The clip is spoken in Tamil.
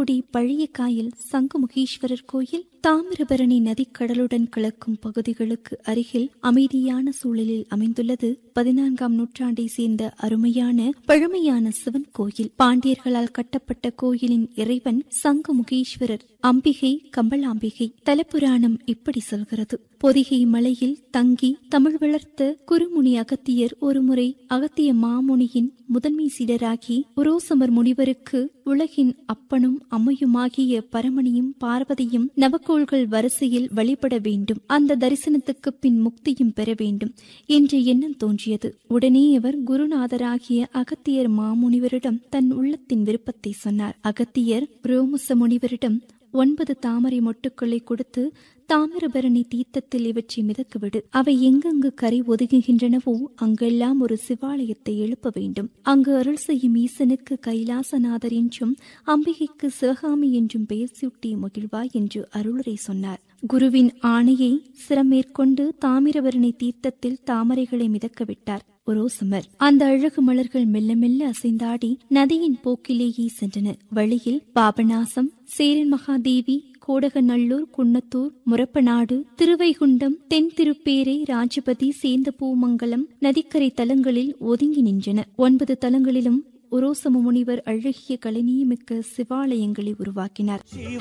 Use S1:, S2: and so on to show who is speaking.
S1: தூத்துக்குடி பழைய காயல் சங்குமுகீஸ்வரர் கோயில் தாமிரபரணி நதிக்கடலுடன் கலக்கும் பகுதிகளுக்கு அருகில் அமைதியான சூழலில் அமைந்துள்ளது பதினான்காம் நூற்றாண்டை சேர்ந்த அருமையான பழமையான சிவன் கோயில் பாண்டியர்களால் கட்டப்பட்ட கோயிலின் இறைவன் சங்குமுகீஸ்வரர் அம்பிகை கம்பளாம்பிகை தலப்புராணம் இப்படி சொல்கிறது பொதிகை மலையில் தங்கி தமிழ் வளர்த்த குருமுனி அகத்தியர் ஒருமுறை அகத்திய மாமுனியின் முதன்மை சீடராகி உரோசமர் முனிவருக்கு உலகின் அப்பனும் அம்மையுமாகிய பரமணியும் பார்வதியும் நவக்கோள்கள் வரிசையில் வழிபட வேண்டும் அந்த தரிசனத்துக்கு பின் முக்தியும் பெற வேண்டும் என்ற எண்ணம் தோன்றியது உடனே அவர் குருநாதராகிய அகத்தியர் மாமுனிவரிடம் தன் உள்ளத்தின் விருப்பத்தை சொன்னார் அகத்தியர் ரோமுச முனிவரிடம் ஒன்பது தாமரை மொட்டுக்களை கொடுத்து தாமிரபரணி தீர்த்தத்தில் இவற்றை மிதக்கவிடு அவை எங்கெங்கு கரை ஒதுங்குகின்றனவோ அங்கெல்லாம் ஒரு சிவாலயத்தை எழுப்ப வேண்டும் அங்கு அருள் செய்யும் ஈசனுக்கு கைலாசநாதர் என்றும் அம்பிகைக்கு சிவகாமி என்றும் பெயர் சூட்டி மகிழ்வாய் என்று அருளுரை சொன்னார் குருவின் ஆணையை சிரமேற்கொண்டு தாமிரபரணி தீர்த்தத்தில் தாமரைகளை மிதக்க விட்டார் ஒரோசமர் அந்த அழகு மலர்கள் மெல்ல மெல்ல அசைந்தாடி நதியின் போக்கிலேயே சென்றன வழியில் பாபநாசம் சேரன் மகாதேவி கோடகநல்லூர் குன்னத்தூர் முரப்பநாடு திருவைகுண்டம் தென் திருப்பேரை ராஜபதி சேந்தபூமங்கலம் நதிக்கரை தலங்களில் ஒதுங்கி நின்றன ஒன்பது தலங்களிலும் உரோசம முனிவர் அழகிய கலைநீமிக்க சிவாலயங்களை உருவாக்கினார்